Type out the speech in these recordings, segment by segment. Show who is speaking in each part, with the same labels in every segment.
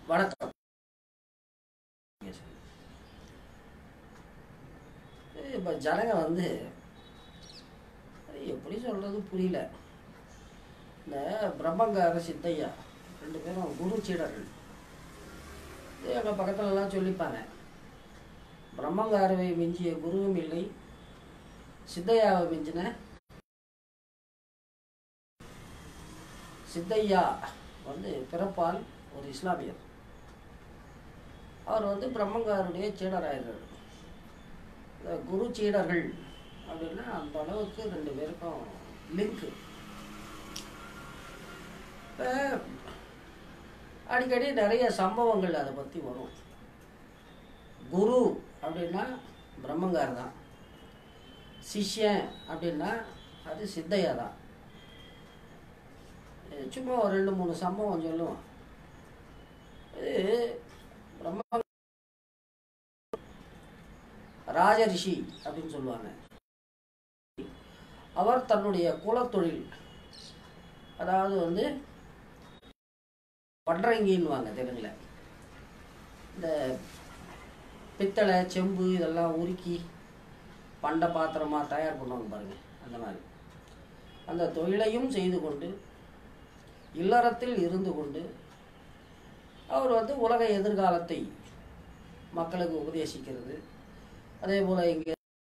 Speaker 1: வணக்கம் இப்போ ஜனங்க வந்து அது எப்படி சொல்கிறது புரியல இந்த பிரம்மங்கார சித்தையா ரெண்டு பேரும் குரு சீடர்கள் இது எங்கள் பக்கத்துலலாம் சொல்லிப்பாங்க பிரம்மங்காரவை மிஞ்சிய குருவும் இல்லை சித்தையாவை மிஞ்சின சித்தையா வந்து பிறப்பால் ஒரு இஸ்லாமியர் அவர் வந்து பிரம்மங்காருடைய சீடராயிருக்கார் இந்த குரு சீடர்கள் அப்படின்னா அந்த அளவுக்கு ரெண்டு பேருக்கும் லிங்க்கு இப்போ அடிக்கடி நிறைய சம்பவங்கள் அதை பற்றி வரும் குரு அப்படின்னா பிரம்மங்கார் தான் சிஷ்யன் அப்படின்னா அது சித்தையா தான் இது சும்மா ஒரு ரெண்டு மூணு சம்பவம் சொல்லுவோம் இது பிரம்ம ராஜரிஷி அப்படின்னு சொல்லுவாங்க அவர் தன்னுடைய குலத்தொழில் அதாவது வந்து பட்ரங்கின்னுவாங்க தெலுங்கில் இந்த பித்தளை செம்பு இதெல்லாம் உருக்கி பண்ட பாத்திரமாக தயார் பண்ணுவாங்க பாருங்க அந்த மாதிரி அந்த தொழிலையும் செய்து கொண்டு இல்லறத்தில் இருந்து கொண்டு அவர் வந்து உலக எதிர்காலத்தை மக்களுக்கு உபதேசிக்கிறது அதே போல் இங்கே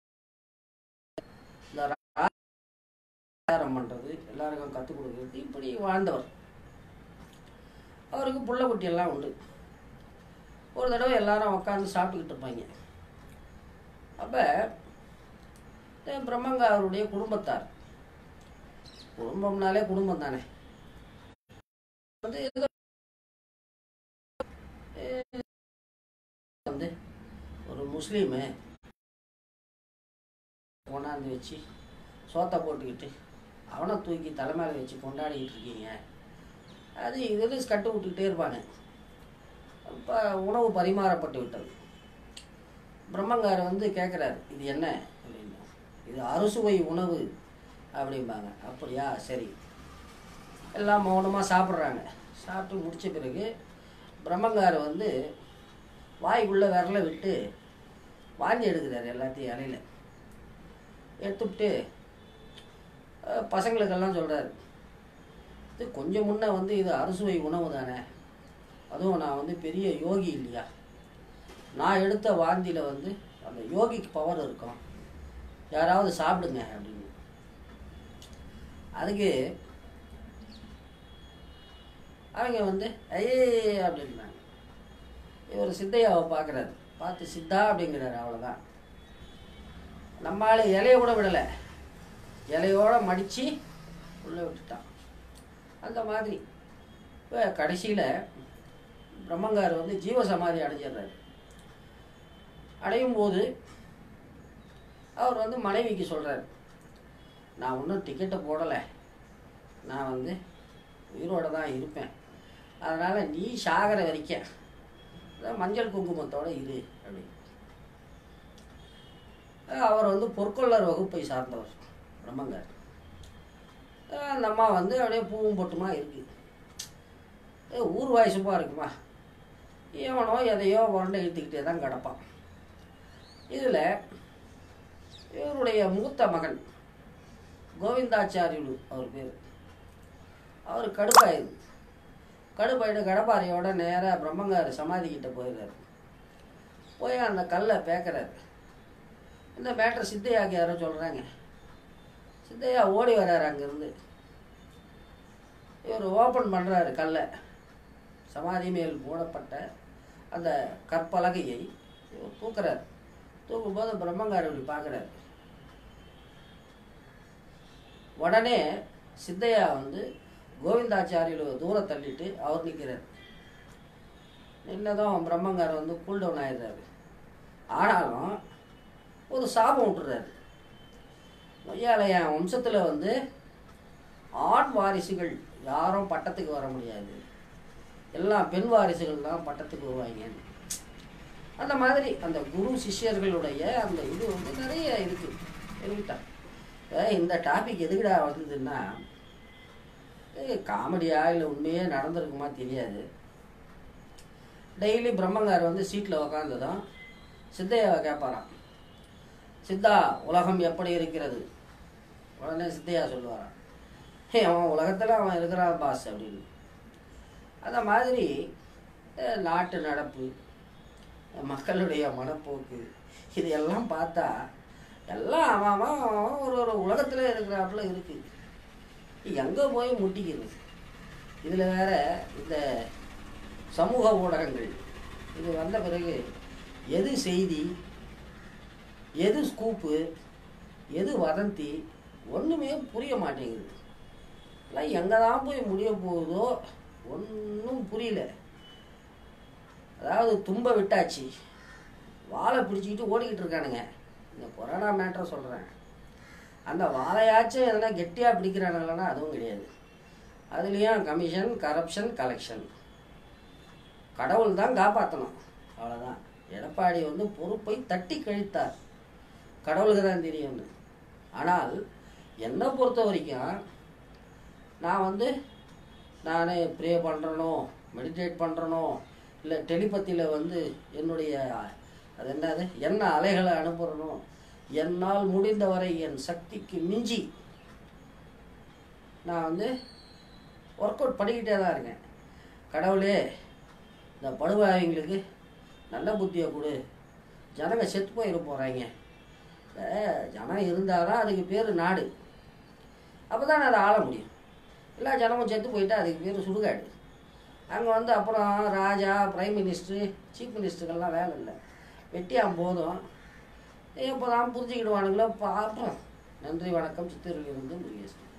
Speaker 1: இந்த ராஜாரம் பண்ணுறது எல்லாருக்கும் கற்றுக் கொடுக்கறது இப்படி வாழ்ந்தவர் அவருக்கு புள்ள குட்டி எல்லாம் உண்டு ஒரு தடவை எல்லாரும் உட்காந்து சாப்பிட்டுக்கிட்டு இருப்பாங்க அப்போ பிரம்மங்க அவருடைய குடும்பத்தார் குடும்பம்னாலே குடும்பம் தானே வந்து ஏதோ வந்து ஒரு முஸ்லீமு கொண்டாந்து வச்சு சோத்தை போட்டுக்கிட்டு அவனை தூக்கி தலைமையில வச்சு கொண்டாடிக்கிட்டு இருக்கீங்க அது இதில் கட்டு விட்டுக்கிட்டே இருப்பாங்க இப்போ உணவு பரிமாறப்பட்டு விட்டது பிரம்மங்கார் வந்து கேட்குறாரு இது என்ன அப்படின்னு இது அறுசுவை உணவு அப்படிம்பாங்க அப்படியா சரி எல்லாம் மௌனமாக சாப்பிட்றாங்க சாப்பிட்டு முடித்த பிறகு பிரம்மங்கார் வந்து வாய்க்குள்ளே விரல விட்டு வாந்தி எடுக்கிறாரு எல்லாத்தையும் இலையில எடுத்துவிட்டு அஹ், பசங்களுக்கெல்லாம் சொல்கிறாரு இது கொஞ்சம் முன்ன வந்து இது அறுசுவை உணவு தானே அதுவும் நான் வந்து பெரிய யோகி இல்லையா நான் எடுத்த வாந்தியில் வந்து அந்த யோகிக்கு பவர் இருக்கும் யாராவது சாப்பிடுங்க அப்படின்னு அதுக்கு அவங்க வந்து ஐயே அப்படின்னாங்க இவர் சித்தையாவை பார்க்குறாரு பார்த்து சித்தா அப்படிங்கிறாரு அவ்வளோதான் நம்ம ஆளு இலைய கூட விடலை இலையோட மடித்து உள்ளே விட்டுட்டான் அந்த மாதிரி இப்போ கடைசியில் பிரம்மங்கார் வந்து ஜீவசமாதி அடைஞ்சிடுறாரு அடையும் போது அவர் வந்து மனைவிக்கு சொல்கிறார் நான் இன்னும் டிக்கெட்டை போடலை நான் வந்து உயிரோட தான் இருப்பேன் அதனால் நீ சாகிற வரைக்கும் அதான் மஞ்சள் குங்குமத்தோட இரு அப்படி அஹ் அவர் வந்து பொற்கொள்ளர் வகுப்பை சார்ந்தவர் பிரம்மங்கார் அஹ் அந்த அம்மா வந்து அப்படியே பூவும் பொட்டுமா இருக்கு அஹ் ஊர் வாய்ஸுமா இருக்குமா எவனோ எதையோ உரண்டை இழுத்துக்கிட்டே தான் கிடப்பான் இதில் இவருடைய மூத்த மகன் கோவிந்தாச்சாரியுடு அவர் பேர் அவர் கடுப்பாயிருது கடுப்பாயிட்டு கடப்பாறையோட நேராக பிரம்மங்கார் சமாதிக்கிட்ட போயிடுறாரு போய் அந்த கல்லை பேக்கிறாரு இந்த மேட்டர் சித்தையாக்கு யாரோ சொல்கிறாங்க சித்தையா ஓடி வர்றாரு அங்கேருந்து இவர் ஓப்பன் பண்ணுறாரு கல்லை சமாதி மேல் போடப்பட்ட அந்த கற்பலகையை இவர் தூக்குறாரு தூக்கும்போது பிரம்மங்கார் இப்படி பார்க்குறாரு உடனே சித்தையா வந்து கோவிந்தாச்சாரியில் தூரம் தள்ளிட்டு அவர் நிற்கிறார் நின்னதும் பிரம்மங்கார் வந்து கூல் டவுன் ஆயிடுறாரு ஆனாலும் ஒரு சாபம் விட்டுறாரு ஐயால என் வம்சத்தில் வந்து ஆண் வாரிசுகள் யாரும் பட்டத்துக்கு வர முடியாது எல்லாம் பெண் வாரிசுகள் தான் பட்டத்துக்கு வருவாங்க அந்த மாதிரி அந்த குரு சிஷ்யர்களுடைய அந்த இது வந்து நிறைய இருக்கு எழுதிட்டான் இப்ப இந்த டாபிக் எதுக்குடா வந்ததுன்னா காமெடியா இல்லை உண்மையே நடந்திருக்குமா தெரியாது டெய்லி பிரம்மங்கார் வந்து சீட்டில் உக்காந்ததும் சித்தையாவை கேட்பாராம் சித்தா உலகம் எப்படி இருக்கிறது உடனே சித்தையா சொல்லுவாராம் ஹே அவன் உலகத்தில் அவன் இருக்கிறான் பாஸ் அப்படின்னு அந்த மாதிரி அஹ், நாட்டு நடப்பு மக்களுடைய மனப்போக்கு இது எல்லாம் பார்த்தா எல்லாம் அவன் அவன் அவன் ஒரு ஒரு உலகத்தில் இருக்கிறாப்புல இருக்குது எங்கே போய் முட்டிக்கிறது இதில் வேற இந்த சமூக ஊடகங்கள் இது வந்த பிறகு எது செய்தி எது ஸ்கூப்பு எது வதந்தி ஒன்றுமே புரிய மாட்டேங்குது எல்லாம் எங்கே தான் போய் முடிய போகுதோ ஒன்றும் புரியல அதாவது தும்ப விட்டாச்சு வாழை பிடிச்சிக்கிட்டு ஓடிக்கிட்டு இருக்கானுங்க இந்த கொரோனா மேட்டரை சொல்கிறேன் அந்த வாழையாச்சும் எதனா கெட்டியாக பிடிக்கிறானுங்களா அதுவும் கிடையாது அதுலேயும் கமிஷன் கரப்ஷன் கலெக்ஷன் கடவுள் தான் காப்பாற்றணும் அவ்வளோதான் எடப்பாடி வந்து பொறுப்பை தட்டி கழித்தார் கடவுளுக்கு தான் தெரியும்னு ஆனால் என்னை பொறுத்த வரைக்கும் நான் வந்து நான் ப்ரே பண்ணுறனோ மெடிடேட் பண்ணுறனோ இல்லை டெலிபத்தியில் வந்து என்னுடைய அது என்னது என்ன அலைகளை அனுப்புகிறனோ என்னால் முடிந்தவரை என் சக்திக்கு மிஞ்சி நான் வந்து ஒர்க் அவுட் பண்ணிக்கிட்டே தான் இருக்கேன் கடவுளே இந்த படுவாய்ங்களுக்கு நல்ல புத்தியை கொடு ஜனங்க செத்து போயிட போகிறாங்க ஜனம் இருந்தால் தான் அதுக்கு பேர் நாடு அப்போ தான் அதை ஆள முடியும் எல்லா ஜனமும் செத்து போயிட்டா அதுக்கு பேர் சுடுகாடு அங்கே வந்து அப்புறம் ராஜா பிரைம் மினிஸ்டரு சீஃப் மினிஸ்டருக்கெல்லாம் வேலை இல்லை வெட்டியான் போதும் எப்போ தான் புரிஞ்சுக்கிடுவானுங்களோ பார்ப்போம் நன்றி வணக்கம் சித்தூரிலிருந்து முருகேசன்